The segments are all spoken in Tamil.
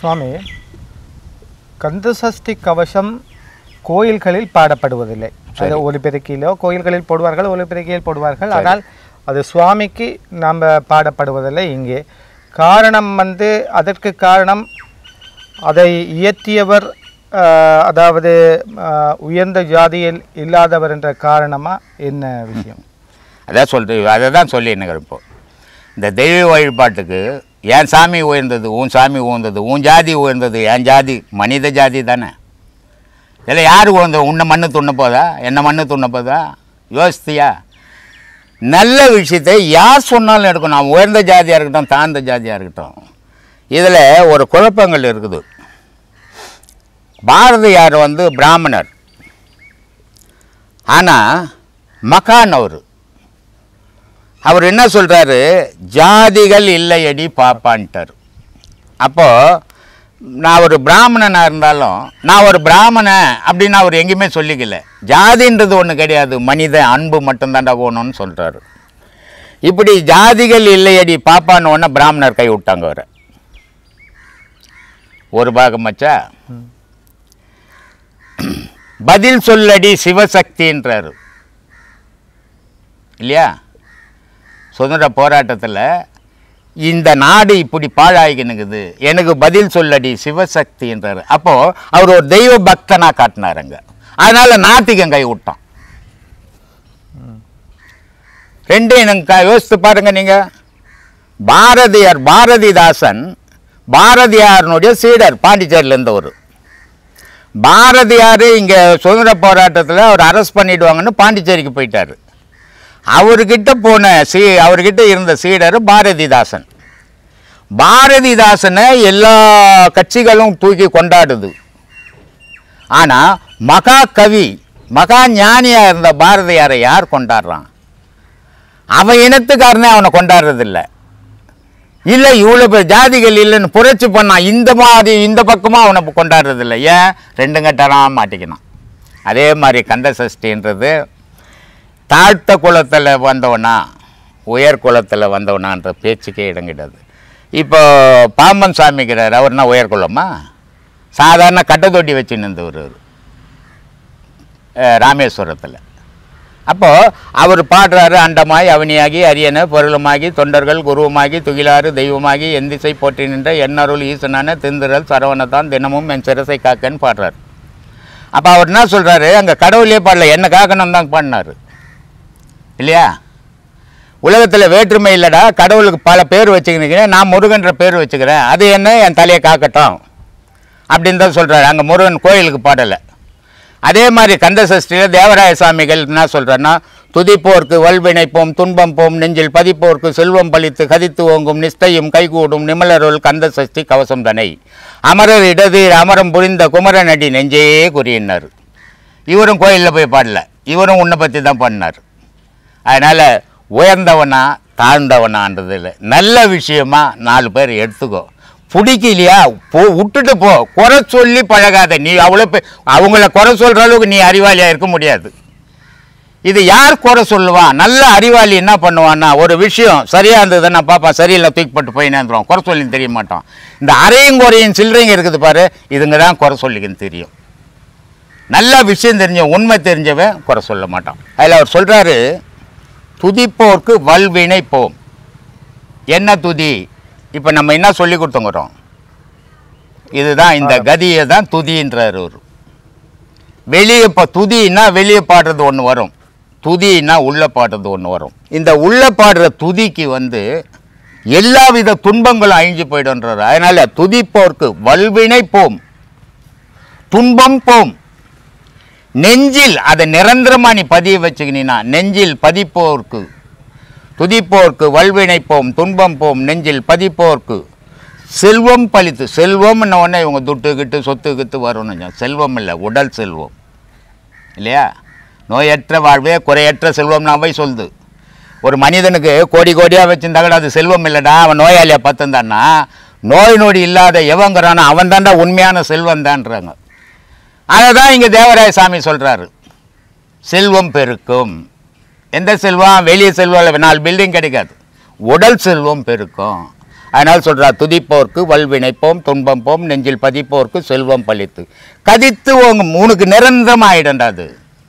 சுவாமி கந்தசஷ்டி கவசம் கோயில்களில் பாடப்படுவதில்லை அது ஒலிபெருக்கிலோ கோயில்களில் போடுவார்கள் ஒலிபெருக்கியில் போடுவார்கள் ஆனால் அது சுவாமிக்கு நாம் பாடப்படுவதில்லை இங்கே காரணம் வந்து அதற்கு காரணம் அதை இயற்றியவர் ஆஹ், அதாவது ஆஹ், உயர்ந்த ஜாதியில் இல்லாதவர் என்ற காரணமா என்ன விஷயம் அதான் சொல்லிட்டு அதை தான் சொல்லி எனக்கு இப்போ இந்த தெய்வ வழிபாட்டுக்கு என் சாமி உயர்ந்தது உன் சாமி உயர்ந்தது உன் ஜாதி உயர்ந்தது என் ஜாதி மனித ஜாதி தானே இதில் யார் உயர்ந்தது உன்னை மண்ணு துண்ண போதா என்ன மண்ணு துண்ண போதா யோசித்தியா நல்ல விஷயத்தை யார் சொன்னாலும் எடுக்கணும் அவன் உயர்ந்த ஜாதியாக இருக்கட்டும் தாழ்ந்த ஜாதியாக இருக்கட்டும் இதில் ஒரு குழப்பங்கள் இருக்குது பாரதியார் வந்து பிராமணர் ஆனால் மகான் அவர் அவர் என்ன சொல்கிறாரு ஜாதிகள் இல்லையடி பாப்பான்ட்டார் அப்போது நான் ஒரு பிராமணனாக இருந்தாலும் நான் ஒரு பிராமணன் அப்படின்னு அவர் எங்கேயுமே சொல்லிக்கல ஜாதின்றது ஒன்று கிடையாது மனித அன்பு மட்டும்தான்டா போகணும்னு சொல்கிறாரு இப்படி ஜாதிகள் இல்லையடி பாப்பான்னு ஒன்று பிராமணர் கை விட்டாங்க அவரை ஒரு பாகம் வச்சா பதில் சொல்லடி சிவசக்தின்றாரு இல்லையா சுதந்திர போராட்டத்தில் இந்த நாடு இப்படி பாழாகினுக்குது எனக்கு பதில் சொல்லடி சிவசக்தின்றாரு அப்போது அவர் ஒரு தெய்வ பக்தனாக காட்டினாருங்க அதனால் நாத்திகம் கை விட்டான் ரெண்டையும் எனக்கு யோசித்து பாருங்க நீங்கள் பாரதியார் பாரதிதாசன் பாரதியாரனுடைய சீடர் பாண்டிச்சேரியில் இருந்தவர் பாரதியார் இங்கே சுதந்திர போராட்டத்தில் அவர் அரெஸ்ட் பண்ணிடுவாங்கன்னு பாண்டிச்சேரிக்கு போயிட்டார் அவர்கிட்ட போன சீ அவர்கிட்ட இருந்த சீடர் பாரதிதாசன் பாரதிதாசனை எல்லா கட்சிகளும் தூக்கி கொண்டாடுது ஆனால் மகா கவி மகா ஞானியாக இருந்த பாரதியாரை யார் கொண்டாடுறான் அவன் இனத்துக்காரனே அவனை கொண்டாடுறதில்ல இல்லை இவ்வளோ பேர் ஜாதிகள் இல்லைன்னு புரட்சி பண்ணான் இந்த மாதிரி இந்த பக்கமாக அவனை கொண்டாடுறதில்ல ஏன் ரெண்டு கட்டலாம் மாட்டிக்கினான் அதே மாதிரி கந்த சஷ்டின்றது தாழ்த்த குலத்தில் வந்தவனா உயர் குலத்தில் வந்தவனான்ற பேச்சுக்கே இடம் கிடையாது இப்போ பாம்பன் சாமிக்கிறார் அவர்னா உயர் குலமா சாதாரண கட்டை தொட்டி வச்சுன்னு இருந்தவர் அவரு. அஹ் ராமேஸ்வரத்தில் அப்போது அவர் பாடுறாரு அண்டமாய் அவனியாகி அரியன பொருளுமாகி தொண்டர்கள் குருவுமாகி துகிலாறு தெய்வமாகி எந்திசை போற்றி நின்ற எண்ணருள் ஈசனான திந்திரல் சரவணத்தான் தினமும் என் சிரசை காக்கன்னு பாடுறாரு அப்போ அவர் என்ன சொல்கிறாரு அங்கே கடவுளே பாடல என்ன காக்கணும் தான் பாடினார் இல்லையா உலகத்தில் வேற்றுமை இல்லைடா கடவுளுக்கு பல பேர் வச்சுக்கிறேன் நான் முருகன்ற பேர் வச்சுக்கிறேன் அது என்ன என் தலையை காக்கட்டும் அப்படின்னு தான் சொல்கிறாரு அங்கே முருகன் கோயிலுக்கு பாடலை அதே மாதிரி கந்த சஷ்டியில் தேவராய சுவாமிகள் என்ன சொல்கிறேன்னா துதிப்போர்க்கு வல்வினைப்போம் துன்பம் போம் நெஞ்சில் பதிப்போர்க்கு செல்வம் பலித்து கதித்து ஓங்கும் நிஷ்டையும் கைகூடும் நிமலருள் கந்த சஷ்டி கவசம் தனை அமரர் இடது அமரம் புரிந்த குமரனடி நெஞ்சே குறியினார் இவரும் கோயிலில் போய் பாடல இவரும் உன்னை பற்றி தான் பண்ணார் அதனால் உயர்ந்தவனா தாழ்ந்தவனான்றது இல்லை நல்ல விஷயமா நாலு பேர் எடுத்துக்கோ பிடிக்கலையா போ விட்டுட்டு போ குறை சொல்லி பழகாத நீ அவ்வளோ பே அவங்கள குறை சொல்கிற அளவுக்கு நீ அறிவாளியாக இருக்க முடியாது இது யார் குறை சொல்லுவான் நல்ல அறிவாளி என்ன பண்ணுவான்னா ஒரு விஷயம் சரியாக இருந்ததுன்னா பாப்பா சரியில்லை தூக்கி போட்டு போய் நேர்ந்துருவோம் குறை சொல்லி தெரிய மாட்டோம் இந்த அரையும் குறையும் சில்லறைங்க இருக்குது பாரு இதுங்க தான் குறை சொல்லிக்கன்னு தெரியும் நல்ல விஷயம் தெரிஞ்சவன் உண்மை தெரிஞ்சவன் குறை சொல்ல மாட்டான் அதில் அவர் சொல்கிறாரு துதிப்போர்க்கு வல்வினை போம் என்ன துதி இப்போ நம்ம என்ன சொல்லி கொடுத்தோங்கிறோம் இதுதான் இந்த கதியை தான் துதின்றார் அவர் வெளியே இப்போ துதின்னா வெளியே பாடுறது ஒன்று வரும் துதின்னா உள்ளே பாடுறது ஒன்று வரும் இந்த உள்ளே பாடுற துதிக்கு வந்து எல்லா வித துன்பங்களும் அழிஞ்சு போயிடுன்றார் அதனால் துதிப்போர்க்கு வல்வினை போம் துன்பம் போம் நெஞ்சில் அதை நிரந்தரமாக நீ பதிய வச்சுக்கினா நெஞ்சில் பதிப்போர்க்கு துதிப்போர்க்கு வல்வினை போம் துன்பம் போம் நெஞ்சில் பதிப்போர்க்கு செல்வம் பலித்து செல்வம்னு உடனே இவங்க துட்டு கிட்டு சொத்து கிட்டு வரும்னு செல்வம் இல்லை உடல் செல்வம் இல்லையா நோயற்ற வாழ்வே குறையற்ற செல்வம் நான் போய் சொல்லுது ஒரு மனிதனுக்கு கோடி கோடியாக வச்சிருந்தா கூட அது செல்வம் இல்லைடா அவன் நோயாளியாக பார்த்துருந்தான்னா நோய் நொடி இல்லாத எவங்கிறானோ அவன் தான்டா உண்மையான செல்வம் தான்றாங்க அதை தான் இங்கே தேவராய சாமி சொல்கிறாரு செல்வம் பெருக்கும் எந்த செல்வம் வெளியே செல்வம் இல்லை நாலு பில்டிங் கிடைக்காது உடல் செல்வம் பெருக்கும் அதனால் சொல்றார் துதிப்போர்க்கு வல்வினைப்போம் துன்பம் போம் நெஞ்சில் பதிப்போர்க்கு செல்வம் பழித்து கதித்து உங்க உனக்கு நிரந்தரமாயிடண்டா அது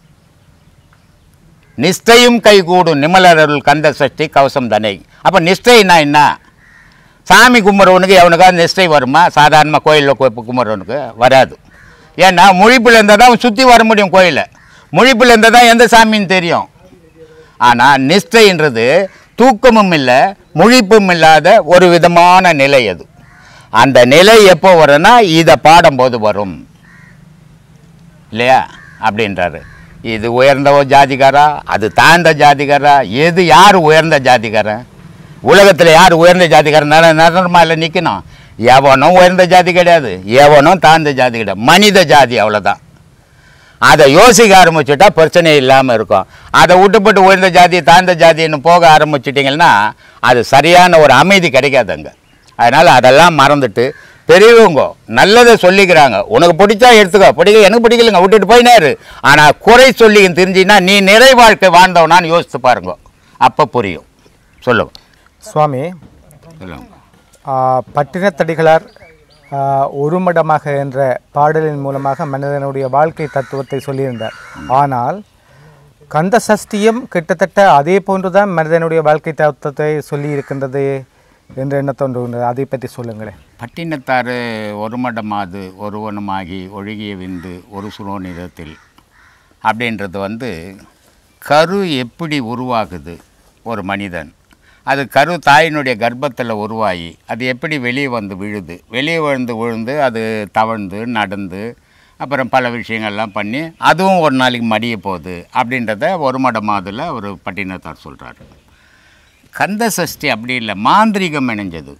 நிஷ்டையும் கைகூடும் நிமலரருள் கந்த சஷ்டி கவசம் தனை அப்போ நிஷ்டைன்னா என்ன சாமி கும்பிட்றவனுக்கு எவனுக்காவது நிஷ்டை வருமா சாதாரணமாக கோயிலில் கும்பிட்றவனுக்கு வராது ஏன்னா முழிப்பில் இருந்தால் தான் சுற்றி வர முடியும் கோயிலை முழிப்பில் இருந்தால் தான் எந்த சாமின்னு தெரியும் ஆனால் நிஷ்டைன்றது தூக்கமும் இல்லை முழிப்பும் இல்லாத ஒரு விதமான நிலை அது அந்த நிலை எப்போ வரும்னா இதை பாடும்போது வரும் இல்லையா அப்படின்றாரு இது உயர்ந்த ஜாதிகாரா அது தாழ்ந்த ஜாதிகாரா எது யார் உயர்ந்த ஜாதிகாரன் உலகத்தில் யார் உயர்ந்த ஜாதிகாரன் நர நரமாயில் நிற்கணும் எவனும் உயர்ந்த ஜாதி கிடையாது எவனும் தாழ்ந்த ஜாதி கிடையாது மனித ஜாதி அவ்வளோதான் அதை யோசிக்க ஆரம்பிச்சுட்டா பிரச்சனை இல்லாமல் இருக்கும் அதை விட்டுப்பட்டு உயர்ந்த ஜாதி தாழ்ந்த ஜாதின்னு போக ஆரம்பிச்சிட்டிங்கன்னா அது சரியான ஒரு அமைதி கிடைக்காதுங்க அதனால் அதெல்லாம் மறந்துட்டு பெரியவங்க நல்லதை சொல்லிக்கிறாங்க உனக்கு பிடிச்சா எடுத்துக்கோ பிடிக்கல எனக்கு பிடிக்கலங்க விட்டுட்டு போயினாரு ஆனால் குறை சொல்லி தெரிஞ்சின்னா நீ நிறை வாழ்க்கை வாழ்ந்தவனான்னு யோசித்து பாருங்க அப்போ புரியும் சொல்லுங்க சுவாமி சொல்லுங்க ஆ, பட்டினத்தடிகளார் ஆ, ஒருமடமாக என்ற பாடலின் மூலமாக மனிதனுடைய வாழ்க்கை தத்துவத்தை சொல்லியிருந்தார் ஆனால் கந்த சஷ்டியும் கிட்டத்தட்ட அதே போன்றுதான் மனிதனுடைய வாழ்க்கை தத்துவத்தை சொல்லி இருக்கின்றது என்று என்ன தோன்றுகின்றது அதை பற்றி சொல்லுங்களேன் பட்டினத்தாறு ஒரு மடமாது ஒருவனுமாகி ஒழுகிய விந்து ஒரு சுரோநிறத்தில் அப்படின்றது வந்து கரு எப்படி உருவாகுது ஒரு மனிதன் அது கரு தாயினுடைய கர்ப்பத்தில் உருவாகி அது எப்படி வெளியே வந்து விழுது வெளியே விழுந்து விழுந்து அது தவழ்ந்து நடந்து அப்புறம் பல விஷயங்கள்லாம் பண்ணி அதுவும் ஒரு நாளைக்கு மடிய போகுது அப்படின்றத ஒரு மடமாதில் ஒரு பட்டினத்தார் சொல்கிறாரு கந்த சஷ்டி அப்படி இல்லை மாந்திரிகம் இணைஞ்சது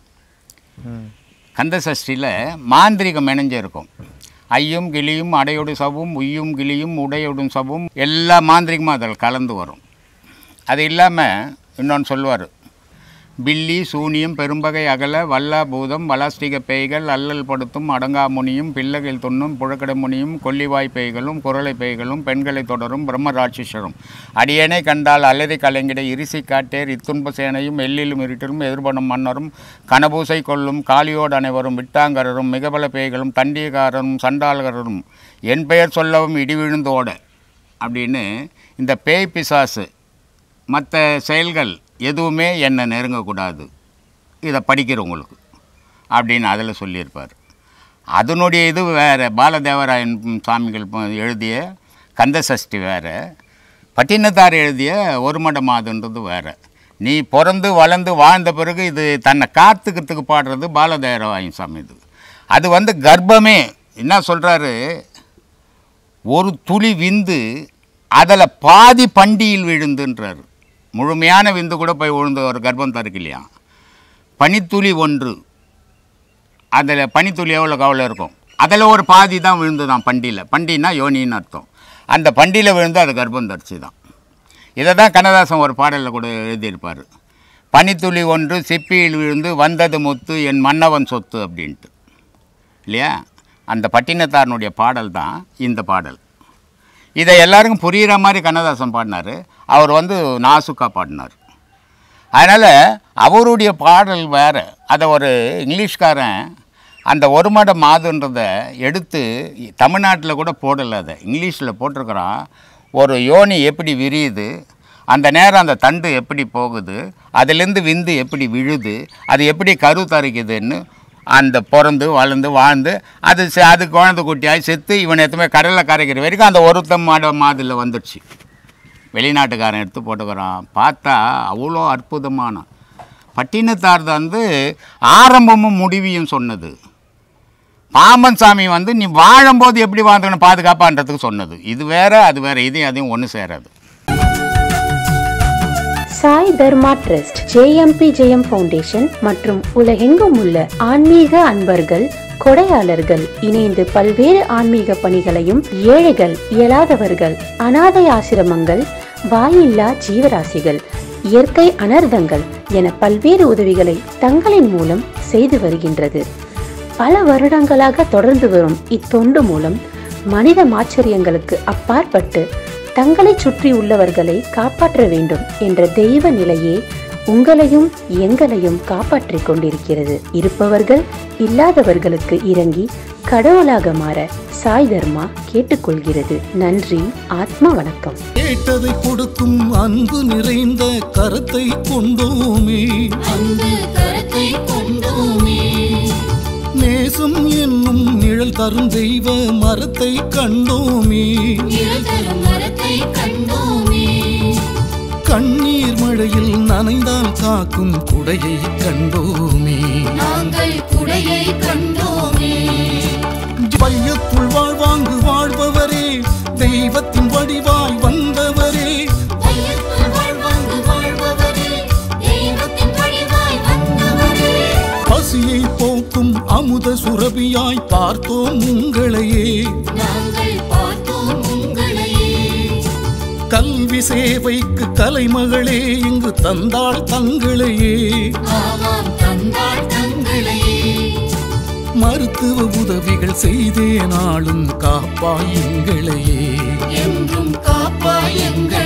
கந்த சஷ்டியில் மாந்திரிகம் இணைஞ்சிருக்கும் ஐயும் கிளியும் அடையோடு சவும் உய்யும் கிளியும் உடையோடும் சவும் எல்லா மாந்திரிகமும் அதில் கலந்து வரும் அது இல்லாமல் இன்னொன்று சொல்லுவார் பில்லி சூனியம் பெரும்பகை அகல வல்லா பூதம் வலாஸ்டிக பேய்கள் அல்லல் படுத்தும் அடங்கா முனியும் பிள்ளைகள் துண்ணும் புழக்கடை முனியும் கொல்லிவாய் பேய்களும் குரலை பேய்களும் பெண்களை தொடரும் பிரம்ம ராட்சசரும் அடியேனை கண்டால் அல்லதை கலைஞடை இரிசி காட்டேர் இத்துன்ப சேனையும் எல்லிலும் இருட்டிலும் எதிர்படும் மன்னரும் கனபூசை கொள்ளும் காளியோடு அனைவரும் விட்டாங்கரரும் மிகபல பேய்களும் தண்டியக்காரரும் சண்டாளகரும் என் பெயர் சொல்லவும் இடி விழுந்தோட அப்படின்னு இந்த பேய் பிசாசு மற்ற செயல்கள் எதுவுமே என்னை நெருங்கக்கூடாது இதை படிக்கிறவங்களுக்கு அப்படின்னு அதில் சொல்லியிருப்பார் அதனுடைய இது வேறு பாலதேவராயன் சாமிகள் ப- எழுதிய கந்த சஷ்டி வேறு பட்டினத்தார் எழுதிய ஒரு மட மாதுன்றது வேறு நீ பிறந்து வளர்ந்து வாழ்ந்த பிறகு இது தன்னை காத்துக்கிறதுக்கு பாடுறது பாலதேவராயன் சாமி இது அது வந்து கர்ப்பமே என்ன சொல்கிறாரு ஒரு துளி விந்து அதில் பாதி பண்டியில் விழுந்துன்றார் முழுமையான விந்து கூட போய் விழுந்து ஒரு கர்ப்பம் தருக்கு இல்லையா பனித்துளி ஒன்று அதில் பனித்துளி எவ்வளோ கவலை இருக்கும் அதில் ஒரு பாதி தான் விழுந்துதான் பண்டியில் பண்டின்னா யோனின்னு அர்த்தம் அந்த பண்டியில் விழுந்து அது கர்ப்பம் தரிச்சு தான் இதை தான் கண்ணதாசன் ஒரு பாடலில் கூட எழுதியிருப்பார் பனித்துளி ஒன்று சிப்பியில் விழுந்து வந்தது முத்து என் மன்னவன் சொத்து அப்படின்ட்டு இல்லையா அந்த பட்டினத்தாரனுடைய பாடல் தான் இந்த பாடல் இதை எல்லாருக்கும் புரிகிற மாதிரி கண்ணதாசன் பாடினார் அவர் வந்து நாசுக்கா பாடினார் அதனால் அவருடைய பாடல் வேறு அதை ஒரு இங்கிலீஷ்காரன் அந்த ஒரு மட மாதுன்றதை எடுத்து தமிழ்நாட்டில் கூட போடலை அதை இங்கிலீஷில் போட்டிருக்கிறான் ஒரு யோனி எப்படி விரியுது அந்த நேரம் அந்த தண்டு எப்படி போகுது அதுலேருந்து விந்து எப்படி விழுது அது எப்படி கரு தரிக்குதுன்னு அந்த பிறந்து வளர்ந்து வாழ்ந்து அது செ- அது குழந்தை குட்டியாகி செத்து இவன் எத்தமே கடலில் கரைக்கிற வரைக்கும் அந்த ஒருத்தம் மாட மாதிரில் வந்துடுச்சு வெளிநாட்டுக்காரன் எடுத்து போட்டுக்கிறான் பார்த்தா அவ்வளோ அற்புதமான பட்டினத்தார் வந்து ஆரம்பமும் முடிவையும் சொன்னது பாம்பன் சாமி வந்து நீ வாழும்போது எப்படி வாழ்ந்துக்கணும் பாதுகாப்பான்றதுக்கு சொன்னது இது வேற அது வேற இதையும் அதையும் ஒன்று சேராது Sai Dharma trust JMB Jayam foundation மற்றும் உலகெங்கும் உள்ள ஆன்மீக அன்பர்கள் கொடையாளர்கள் இணைந்து பல்வேறு ஆன்மீக பணிகளையும் ஏழைகள் இயலாதவர்கள் அனாதை ஆசிரமங்கள் வாயில்லா ஜீவராசிகள் இயற்கை அனர்த்தங்கள் என பல்வேறு உதவிகளை தங்களின் மூலம் செய்து வருகின்றது பல வருடங்களாக தொடர்ந்து வரும் இத்தொண்டு மூலம் மனித மாச்சரியங்களுக்கு அப்பாற்பட்டு தங்களை சுற்றி உள்ளவர்களை காப்பாற்ற வேண்டும் என்ற தெய்வ நிலையே உங்களையும் எங்களையும் காப்பாற்றிக் கொண்டிருக்கிறது இருப்பவர்கள் இல்லாதவர்களுக்கு இறங்கி கடவுளாக மாற சாய் தர்மா கேட்டுக்கொள்கிறது நன்றி ஆத்மா வணக்கம் கேட்டதை கொடுக்கும் அன்பு நிறைந்த கரத்தை கொண்டோமே அன்பு கரத்தை கொண்டோமே நேசம் என்னும் நிழல் தரும் தெய்வ மரத்தை கண்டோமே நிழல் தரும் மரத்தை கண்டோமே கண்ணீர் மழையில் நனைந்தால் காக்கும் குடையை கண்டோமே நாங்கள் குடையை கண்டோமே பையத்துள் வாழ்வாங்கு வாழ்பவரே தெய்வத்தின் வடிவாய் வந்தவரே வையத்துள் வாழ்வாங்கு வாழ்பவரே தெய்வத்தின் வடிவாய் வந்தவரே பசியை போக்கும் அமுத சுரபியாய் பார்த்தோம் உங்களையே நாங்கள் பார்த்தோம் உங்களையே கல்வி சேவைக்கு கலைமகளே இங்கு தந்தாள் தங்களையே ஆமாம் தந்தாள் தங்களையே மருத்துவ உதவிகள் செய்தே நாளும் காப்பாய் எங்களையே என்றும் காப்பாய் எங்களை